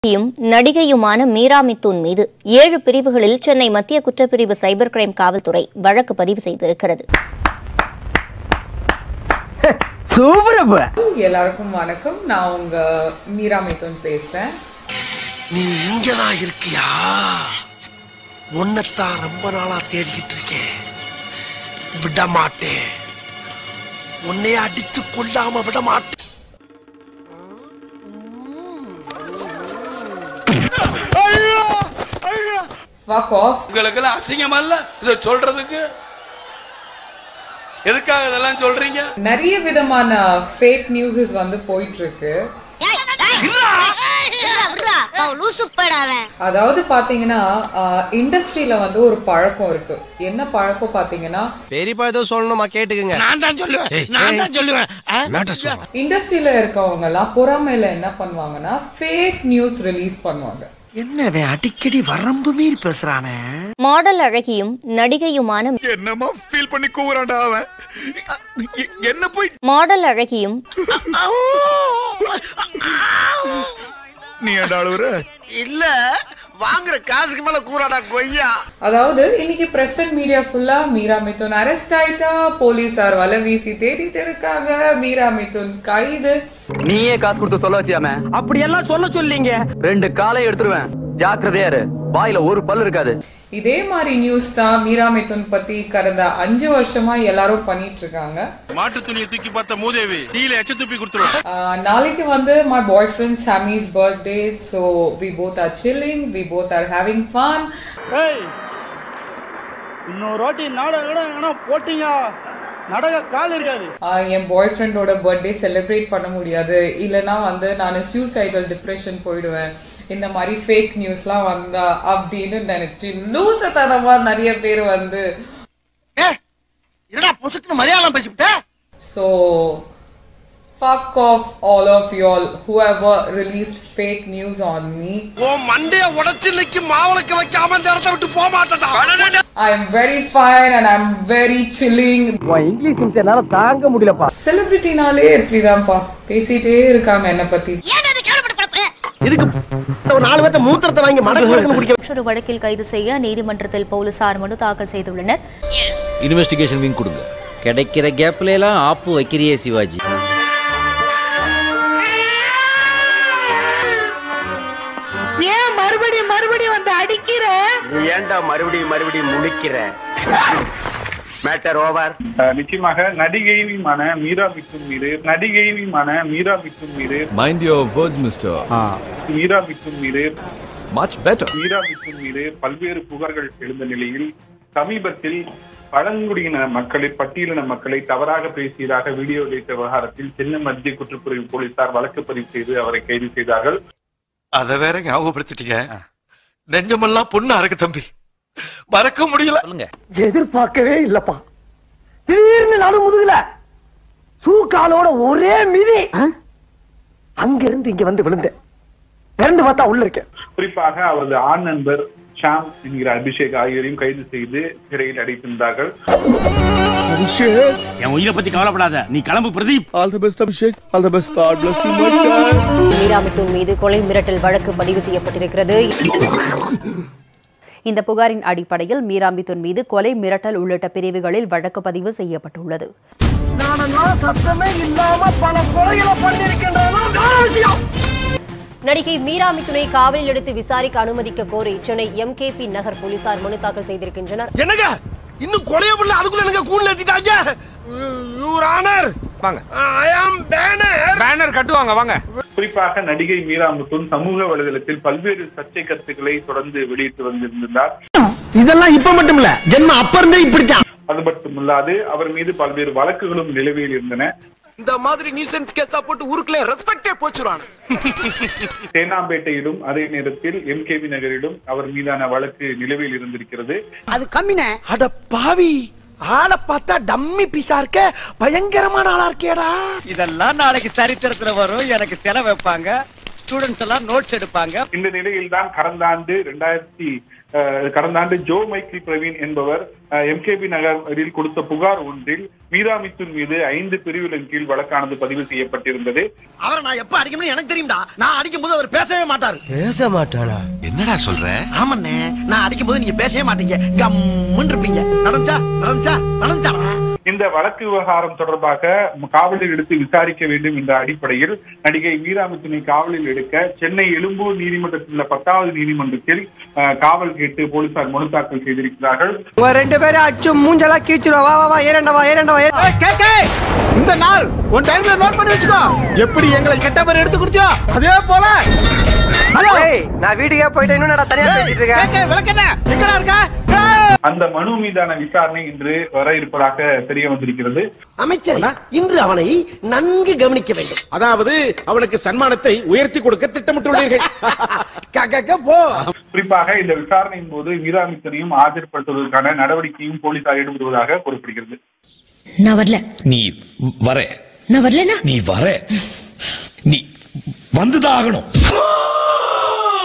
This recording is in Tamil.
யும் நடிகையுமான மீரா மித்துன் மீது ஏழு பிரிவுகளில் சென்னை மத்திய குற்றப்பிரிவு சைபர் கிரைம் காவல்துறை வழக்கு பதிவு செய்திருக்கிறது எல்லாருக்கும் வணக்கம் நான் உங்க மீரா மிதுன் பேசுறேன் நீ இங்கதான் இருக்கியா உன்னைத்தான் ரொம்ப நாளா தேடிக்கிட்டு இருக்கேன் விட மாட்டேன் உன்னைய அடிச்சு கொல்லாம விட மாட்டேன் ஃபக் ஆஃப் உங்களுக்கு அசிங்கமா இல்ல இத சொல்றதுக்கு எதுக்காக இதெல்லாம் சொல்றீங்க நிறைய விதமான ஃபேக் நியூஸஸ் வந்து போயிட்டு இருக்கு அதாவது பாத்தீங்கன்னா இண்டஸ்ட்ரியில வந்து ஒரு பழக்கம் இருக்கு என்ன பழக்கம் பாத்தீங்கன்னா பெரியப்பா ஏதோ சொல்லணுமா கேட்டுக்குங்க நான் தான் சொல்லுவேன் நான் தான் சொல்லுவேன் இண்டஸ்ட்ரியில இருக்கவங்க எல்லாம் பொறாமையில என்ன பண்ணுவாங்கன்னா ஃபேக் நியூஸ் ரிலீஸ் பண்ணுவாங்க என்னவே அடிக்கடி வரம்பு மீறி பேசுறானே மாடல் அழகியும் நடிகையுமான என்னமா ஃபீல் பண்ணி கூவுறான்டா அவன் எ- என்ன போய் மாடல் அழகியும் நீ ஏன்டா அழுவுற இல்ல வாங்குற காசுக்கு மேல கூறாடா கொய்யா அதாவது இன்னைக்கு பிரஸ் அண்ட் மீடியா ஃபுல்லா மீரா மிதுன் அரெஸ்ட் ஆயிட்டா போலீசார் வலை வீசி தேடிட்டு இருக்காங்க மீரா மிதுன் கைது நீயே காசு கொடுத்து சொல்ல வச்சியாம அப்படி எல்லாம் சொல்ல சொல்லீங்க ரெண்டு காலை எடுத்துருவேன் ஜாக்கிரதையா இரு வாயில ஒரு பல்லு இருக்காது இதே மாதிரி நியூஸ் தான் மீரா மிதுன் பத்தி கடந்த அஞ்சு வருஷமா எல்லாரும் பண்ணிட்டு இருக்காங்க மாட்டு துணியை தூக்கி பார்த்த மூதேவி டீல எச்ச துப்பி கொடுத்துருவோம் ஆஹ் நாளைக்கு வந்து my boyfriend Sammy's birthday so we both are chilling we both are having fun இன்னொரு வாட்டி நாடகம் போட்டீங்க நடக கால் இருக்காது என் பாய் ஃப்ரெண்டோட பர்த்டே செலிப்ரேட் பண்ண முடியாது இல்லைன்னா வந்து நான் சூசைடல் டிப்ரெஷன் போயிடுவேன் இந்த மாதிரி ஃபேக் நியூஸ்லாம் வந்தா அப்படின்னு நினைச்சு லூசத்தனமா நிறைய பேர் வந்து என்னடா பொசுக்கு மரியாதை பேசிவிட்ட so fuck off all of y'all whoever released fake news on me உன் மண்டைய உடைச்சு இன்னைக்கு மாவளுக்கு வைக்காம இந்த இடத்த விட்டு போக மாட்டேன்டா I am very fine and I'm very chilling English என்னால தாங்க முடியலப்பா செலிபிரிட்டினாலே இப்படிதான்ப்பா பேசிட்டே இருக்காங்க என்னை பத்தி இதுக்கு ஒரு நாலு பேர்த்த மூத்திரத்தை வாங்கி மடக்கு மடக்கு குடிக்க மற்றொரு வழக்கில் கைது செய்ய நீதிமன்றத்தில் போலீசார் மனு தாக்கல் செய்துள்ளனர் இன்வெஸ்டிகேஷன் விங் கொடுங்க கிடைக்கிற கேப்ல எல்லாம் ஆப்பு வைக்கிறியே சிவாஜி நீ ஏன்டா மறுபடியும் மறுபடியும் முழிக்கிற மேட்டர் ஓவர் அஹ் நிச்சயமாக நடிகையுமான மீரா மித்துன் மீது நடிகையுமான மீரா மித்துன் மீது mind your words mister Meera Mithun மீது மச் பெட்டர் மீரா மித்துன் மீது பல்வேறு புகார்கள் எழுந்த நிலையில் சமீபத்தில் பழங்குடியின மக்களை பட்டியலின மக்களை தவறாக பேசியதாக வீடியோ வெளியிட்ட விவகாரத்தில் சென்னை மத்திய குற்றப்பிரிவு போலீசார் வழக்கு பதிவு செய்து அவரை கைது செய்தார்கள் அத வேற ஞாபகப்படுத்திட்டீங்க நெஞ்சமெல்லாம் பொண்ணா இருக்கு தம்பி மறக்க முடியல சொல்லுங்க எதிர்பார்க்கவே இல்லப்பா திடீர்னு நடு முதுகுல சூக்காலோட ஒரே மிதி அங்க இருந்து இங்க வந்து விழுந்தேன் பிறந்து பார்த்தா உள்ள இருக்கேன் குறிப்பாக அவரது ஆண் நண்பர் ஷாம் என்கிற அபிஷேக் ஆகியோரையும் கைது செய்து சிறையில் அடைத்திருந்தார்கள் என் உயிரை பத்தி கவலைப்படாத நீ கிளம்பு Pradeep all the best Abhishek all the best god bless you much Meera Mithun மீது கொலை மிரட்டல் வழக்கு பதிவு செய்யப்பட்டிருக்கிறது இந்த புகாரின் அடிப்படையில் மீரா மிதுன் மீது கொலை மிரட்டல் உள்ளிட்ட பிரிவுகளில் வழக்கு பதிவு செய்யப்பட்டுள்ளது நானெல்லாம் சத்தமே இல்லாம பல கொலைகளை பண்ணிருக்கின்றதெல்லாம் வேற விஷயம் நடிகை மீரா மித்துனை காவலில் எடுத்து விசாரிக்க அனுமதிக்க கோரி சென்னை எம்கேபி நகர் போலீசார் மனு தாக்கல் செய்திருக்கின்றனர் என்னங்க இன்னும் கொலைய பண்ணல அதுக்குள்ள எனக்கு கூண்டு ஏத்திட்டாங்க யூர் ஆனர் வாங்க ஐ ஆம் பேனர் பேனர் கட்டுவாங்க வாங்க குறிப்பாக நடிகை மீரா முத்துன் சமூக வலைதளத்தில் பல்வேறு சர்ச்சை கருத்துக்களை தொடர்ந்து வெளியிட்டு வந்திருந்தார் இதெல்லாம் இப்ப மட்டும் இல்ல ஜென்ம அப்ப இருந்தே இப்படித்தான் அது மட்டுமல்லாது அவர் மீது பல்வேறு வழக்குகளும் நிலுவையில் இருந்தன இந்த மாதிரி நியூசன்ஸ் கேஸா போட்டு ஊருக்குள்ள ரெஸ்பெக்டே போச்சுறான் தேனாம்பேட்டையிலும் அதே நேரத்தில் எம்கேபி நகரிலும் அவர் மீதான வழக்கு நிலுவையில் இருந்திருக்கிறது அது கம்மினே அட பாவி ஆளை பார்த்தா டம்மி பீஸா இருக்க பயங்கரமான ஆளா இருக்கேடா இதெல்லாம் நாளைக்கு சரித்திரத்துல வரும் எனக்கு செலவு வைப்பாங்க ஸ்டூடெண்ட்ஸ் எல்லாம் நோட்ஸ் எடுப்பாங்க இந்த நிலையில் தான் கடந்த ஆண்டு இரண்டாயிரத்தி கடந்த ஆண்டு ஜோ மைக்கேல் பிரவீன் என்பவர் எம்கேபி நகரில் கொடுத்த புகார் ஒன்றில் மீரா மித்துன் மீது ஐந்து பிரிவுகளின் கீழ் வழக்கானது பதிவு செய்யப்பட்டிருந்தது அவரை நான் எப்ப அடிக்கணும்னு எனக்கு தெரியும்டா நான் அடிக்கும் போது அவர் பேசவே மாட்டாரு பேச மாட்டானா என்னடா சொல்ற ஆமாண்ணே நான் அடிக்கும் போது நீங்க பேசவே மாட்டீங்க கம்முன்னு இருப்பீங்க நடந்துச்சா நடந்துச்சா நடந்துச்சாடா இந்த வழக்கு விவகாரம் தொடர்பாக காவலில் எடுத்து விசாரிக்க வேண்டும் என்ற அடிப்படையில் நடிகை மீரா மித்துனை காவலில் எடுக்க சென்னை எழும்பூர் நீதிமன்றத்தில் உள்ள பத்தாவது நீதிமன்றத்தில் அஹ், காவல் கேட்டு போலீசார் மனு தாக்கல் செய்திருக்கிறார்கள் உங்க ரெண்டு பேரும் அச்சு மூஞ்செல்லாம் கீச்சிடும் வா வா வா ஏறண்டா வா ஏறண்டா வா ஏறண்டா. கேக்கே இந்த நாள் உன் டைம்ல நோட் பண்ணி வச்சுக்கோ எப்படி எங்களை கெட்ட பேர் எடுத்து கொடுத்தியோ அதே போல ஹலோ ஏய், நான் வீட்டுக்கே போயிட்டு இன்னும் நான் தனியா பேசிட்டு இருக்கேன் கேக்கே விளக்கண்ண எங்கடா இருக்க அந்த மனு மீதான விசாரணை இன்று வர இருப்பதாக தெரிய வந்திருக்கிறது அமைச்சர் இன்று அவனை நன்கு கவனிக்க வேண்டும் அதாவது அவனுக்கு சன்மானத்தை உயர்த்தி கொடுக்க திட்டமிட்டுள்ளீர்கள் போ குறிப்பாக இந்த விசாரணையின் போது மீரா மித்தனையும் ஆஜர்படுத்துவதற்கான நடவடிக்கையும் போலீசார் ஈடுபடுவதாக கூறப்படுகிறது நான் வரல நீ வர நான் வரலனா நீ வர நீ வந்துதான் ஆகணும்